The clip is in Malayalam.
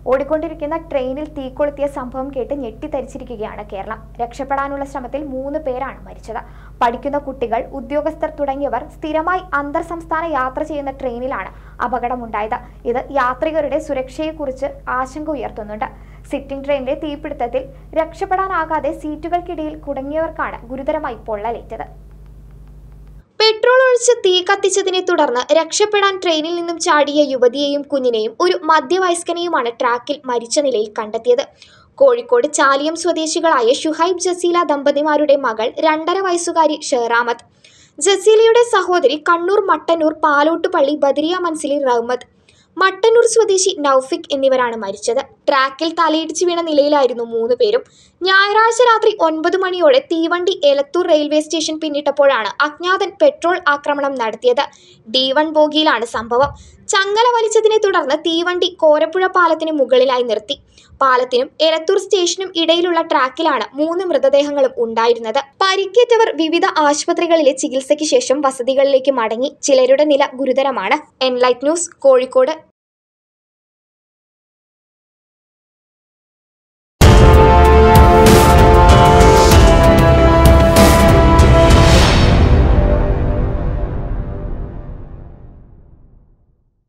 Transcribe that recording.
ഓടിക്കൊണ്ടിരിക്കുന്ന ട്രെയിനിൽ തീ കൊളുത്തിയ സംഭവം കേട്ട് ഞെട്ടിത്തരിച്ചിരിക്കുകയാണ് കേരളം രക്ഷപ്പെടാനുള്ള ശ്രമത്തിൽ മൂന്ന് പേരാണ് മരിച്ചത് പഠിക്കുന്ന കുട്ടികൾ ഉദ്യോഗസ്ഥർ തുടങ്ങിയവർ സ്ഥിരമായി അന്തർ സംസ്ഥാന യാത്ര ചെയ്യുന്ന ട്രെയിനിലാണ് അപകടമുണ്ടായത് ഇത് യാത്രികരുടെ സുരക്ഷയെക്കുറിച്ച് ആശങ്ക ഉയർത്തുന്നുണ്ട് സിറ്റിംഗ് ട്രെയിനിലെ തീപിടുത്തത്തിൽ രക്ഷപ്പെടാനാകാതെ സീറ്റുകൾക്കിടയിൽ കുടുങ്ങിയവർക്കാണ് ഗുരുതരമായി പൊള്ളലേറ്റത് പെട്രോൾ ഒഴിച്ച് തീ കത്തിച്ചതിനെ തുടർന്ന് രക്ഷപ്പെടാൻ ട്രെയിനിൽ നിന്നും ചാടിയ യുവതിയെയും കുഞ്ഞിനെയും ഒരു മധ്യവയസ്കനെയുമാണ് ട്രാക്കിൽ മരിച്ച നിലയിൽ കണ്ടെത്തിയത് കോഴിക്കോട് ചാലിയം സ്വദേശികളായ ഷുഹൈബ് ജസീല ദമ്പതിമാരുടെ മകൾ രണ്ടര വയസ്സുകാരി ഷെഹറാമത്ത് ജസീലയുടെ സഹോദരി കണ്ണൂർ മട്ടന്നൂർ പാലോട്ടുപള്ളി ബദരിയ മൻസിലി റഹ്മത്ത് മട്ടന്നൂർ സ്വദേശി നൌഫിക് എന്നിവരാണ് മരിച്ചത് ട്രാക്കിൽ തലയിടിച്ച് വീണ നിലയിലായിരുന്നു മൂന്ന് പേരും ഞായറാഴ്ച രാത്രി ഒൻപത് മണിയോടെ തീവണ്ടി എലത്തൂർ റെയിൽവേ സ്റ്റേഷൻ പിന്നിട്ടപ്പോഴാണ് അജ്ഞാതൻ പെട്രോൾ ആക്രമണം നടത്തിയത് ഡി വൺ ബോഗിയിലാണ് സംഭവം ചങ്ങല വലിച്ചതിനെ തുടർന്ന് തീവണ്ടി കോരപ്പുഴ പാലത്തിന് മുകളിലായി നിർത്തി പാലത്തിനും എലത്തൂർ സ്റ്റേഷനും ഇടയിലുള്ള ട്രാക്കിലാണ് മൂന്ന് മൃതദേഹങ്ങളും ഉണ്ടായിരുന്നത് പരിക്കേറ്റവർ വിവിധ ആശുപത്രികളിലെ ചികിത്സയ്ക്ക് ശേഷം വസതികളിലേക്ക് മടങ്ങി ചിലരുടെ നില ഗുരുതരമാണ് എൻലൈറ്റ് ന്യൂസ് കോഴിക്കോട്